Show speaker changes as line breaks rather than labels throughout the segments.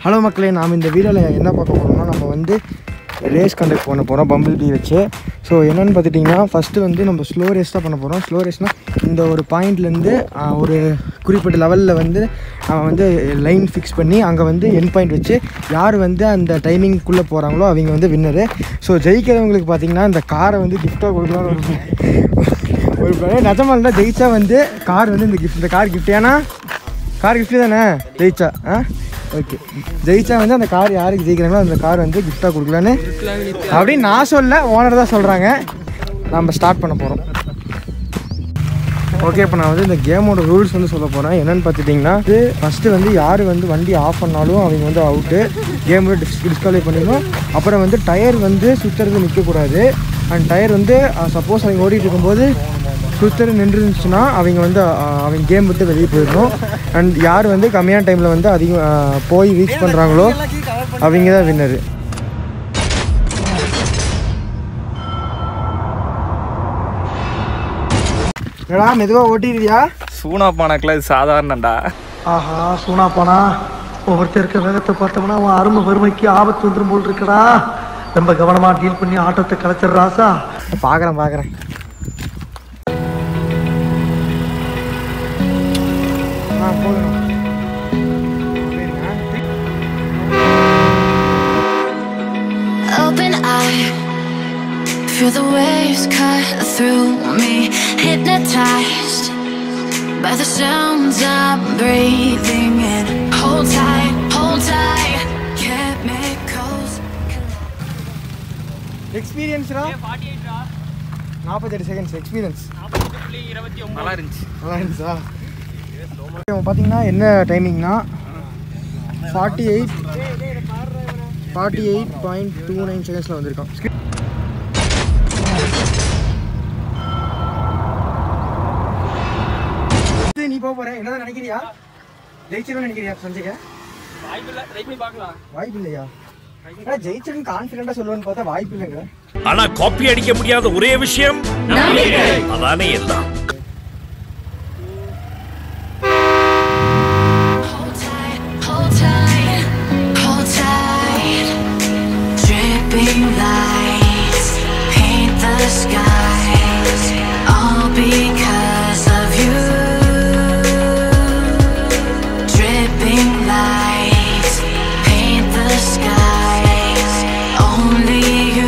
Hello மக்களே நாம் இந்த வீடியோவில் என்ன பார்க்க போகிறோம்னா நம்ம வந்து ரேஸ் கண்டக்ட் பண்ண போகிறோம் பம்பிள் பீ வச்சு ஸோ என்னென்னு பார்த்துட்டிங்கன்னா ஃபஸ்ட்டு வந்து நம்ம ஸ்லோ ரேஸ் தான் பண்ண போகிறோம் ஸ்லோ ரேஸ்னால் இந்த ஒரு பாயிண்ட்லேருந்து ஒரு குறிப்பிட்ட லெவலில் வந்து அவன் வந்து லைன் ஃபிக்ஸ் பண்ணி அங்கே வந்து என் பாயிண்ட் வச்சு யார் வந்து அந்த டைமிங்குள்ளே போகிறாங்களோ அவங்க வந்து வின்னரு ஸோ ஜெயிக்கிறவங்களுக்கு பார்த்தீங்கன்னா இந்த காரை வந்து கிஃப்டாக கொடுக்கலாம்னு ஒரு ஒரு plan. நிஜமா இருந்தால் ஜெயிச்சா வந்து கார் வந்து இந்த கிஃப்ட் இந்த கார் கிஃப்ட் ஏன்னா கார் கிஃப்ட் தானே ஜெயிச்சா ஆ ஓகே ஜெயிச்சா வந்து அந்த கார் யாருக்கு ஜெயிக்கிறாங்களோ அந்த கார் வந்து கிஃப்டாக கொடுக்கலான்னு அப்படின்னு நான் சொல்ல ஓனர் தான் சொல்கிறாங்க நம்ம ஸ்டார்ட் பண்ண போகிறோம் ஓகே இப்போ நான் வந்து இந்த கேமோட ரூல்ஸ் வந்து சொல்ல போகிறேன் என்னென்னு பார்த்துட்டிங்கன்னா இது ஃபஸ்ட்டு வந்து யார் வந்து வண்டி ஆஃப் பண்ணாலும் அவங்க வந்து அவுட்டு கேம் டிஸ் டிஸ்குவாலிஃபை பண்ணிடணும் அப்புறம் வந்து டயர் வந்து சுற்றுறது நிற்கக்கூடாது அண்ட் டயர் வந்து சப்போஸ் அவங்க ஓடிட்டு இருக்கும்போது சுத்தர் நின்றுச்சுன்னா அவங்க வந்து அஹ், அவங்க கேம் விட்டு வெளியே போயிடணும் அண்ட் யார் வந்து கம்மியான டைமில் வந்து அதிகம் அஹ், போய் ரீச் பண்ணுறாங்களோ அவங்க தான் வின்னரு என்னடா மெதுவாக ஓட்டிடுவியா
சூனா பானக்கில் இது சாதாரணண்டா
ஆஹா சூனா போனா ஒவ்வொருத்தர் இருக்க வேகத்தை பார்த்தோம்னா அவன் அருமை வறுமைக்கு ஆபத்து வந்துடும் போல் இருக்கடா ரொம்ப கவனமா டீல் பண்ணி ஆட்டத்தை கலைச்சிடுறாசா
பார்க்குறேன் பார்க்குறேன் ஆ போதும்
Open eye, feel the waves cut through me. Hypnotized by the sounds I'm breathing in. Hold tight, hold tight, chemicals.
எக்ஸ்பீரியன்ஸ்டா நாற்பத்தெட்டு செகண்ட்ஸ் எக்ஸ்பீரியன்ஸ்
நல்லா இருந்துச்சு
நல்லா இருந்துச்சா பார்த்தீங்கன்னா என்ன டைமிங்னா forty eight forty eight point two nine செகண்ட்ஸில் வந்திருக்கோம் அடுத்து நீ போக போற என்னதான் நினைக்கிறியா ஜெயிச்சிருவேன் நினைக்கிறியா சஞ்சய்க வாய்ப்பு இல்லையா ஆனா ஜெயிச்சிருன்னு கான்ஃபிடென்ட்டா சொல்லுவேன்னு பார்த்தா வாய்ப்பு இல்லைங்க
ஆனா காப்பி அடிக்க முடியாத ஒரே விஷயம் அதானே எல்லாம்
Hold tight, hold tight, hold tight. Dripping lights paint the skies, all because of you. Dripping lights paint the skies, only you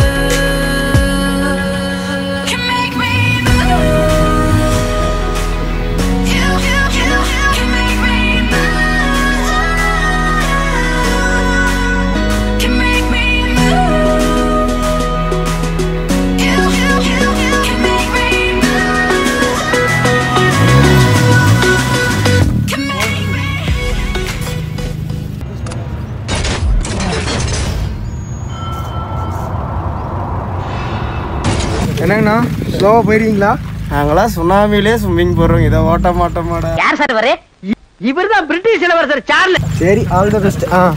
can make me move. You, you, you can make me move. Can make me move. You, you, you can make me move. Can make me.
என்னங்கண்ணா ஸ்லோவாக போயிருக்கீங்களா
நாங்களாம் சுனாமிலே swimming போடுறோம் இதை ஓட்ட மாட்டோமாடா
யார் sir இவரு இவர் தான் பிரிட்டிஷ் இளவரசர் சார்ல
சரி all the best ah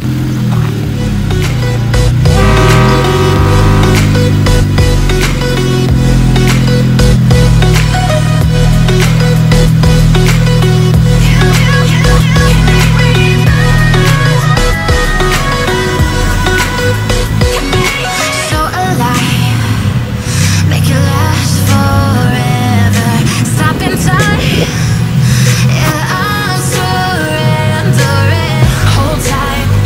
So alive, make it last forever. Stop in time, yeah, I'm surrendering. Hold tight,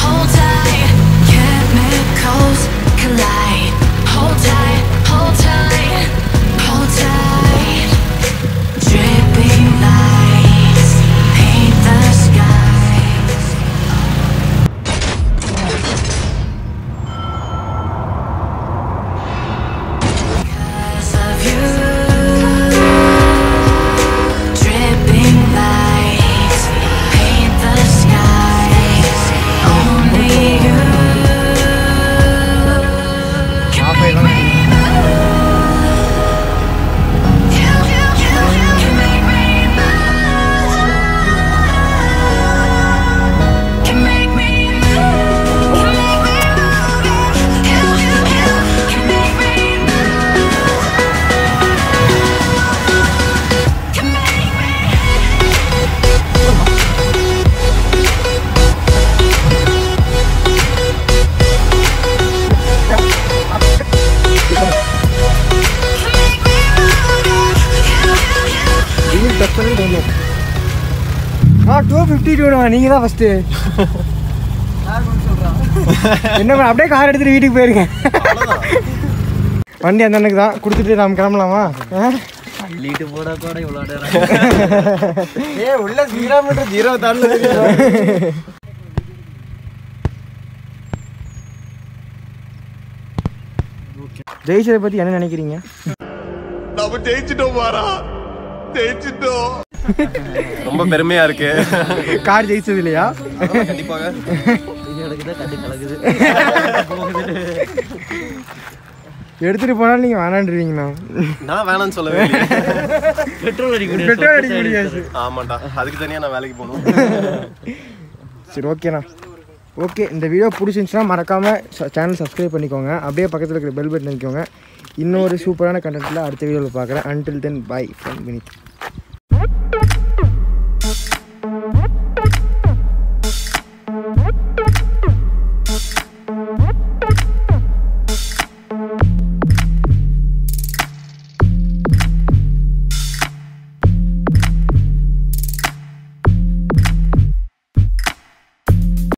fifty two நீங்கள் தான் ஃபஸ்ட்டு என்ன பண்ண அப்படியே கார் எடுத்துட்டு வீட்டுக்கு போயிருங்க வண்டி அந்த அண்ணனுக்கு தான் கொடுத்துட்டு நாம் கிளம்பலாமா ஆ?
லீட்டு போட கூட இவ்வளோ ஏ உள்ள கிலோமீட்டர் ஜீரோ தாண்டல
ஜெயிச்சதை பற்றி என்ன நினைக்கிறீங்க
ரொம்ப பெருமையா இருக்கு
கார் ஜெயிச்சது இல்லையா
கண்டிப்பாக
எடுத்துட்டு போனாலும் நீங்கள் வேணான்றீங்கண்ணா
நான் வேணாம்னு சொல்லவே இல்லையே.
பெட்ரோல் அடிக்க முடியாது
ஆமாண்டா அதுக்கு தனியா நான் வேலைக்கு போகணும்
சரி ஓகேண்ணா ஓகே இந்த வீடியோ பிடிச்சிருந்துச்சுன்னா மறக்காமல் சேனல் சப்ஸ்கிரைப் பண்ணிக்கோங்க அப்படியே பக்கத்தில் இருக்கிற பெல் பட்டன் நினைக்கோங்க இன்னொரு சூப்பரான கண்டென்ட்டில் அடுத்த வீடியோவில் பார்க்குறேன் until then bye from Vineet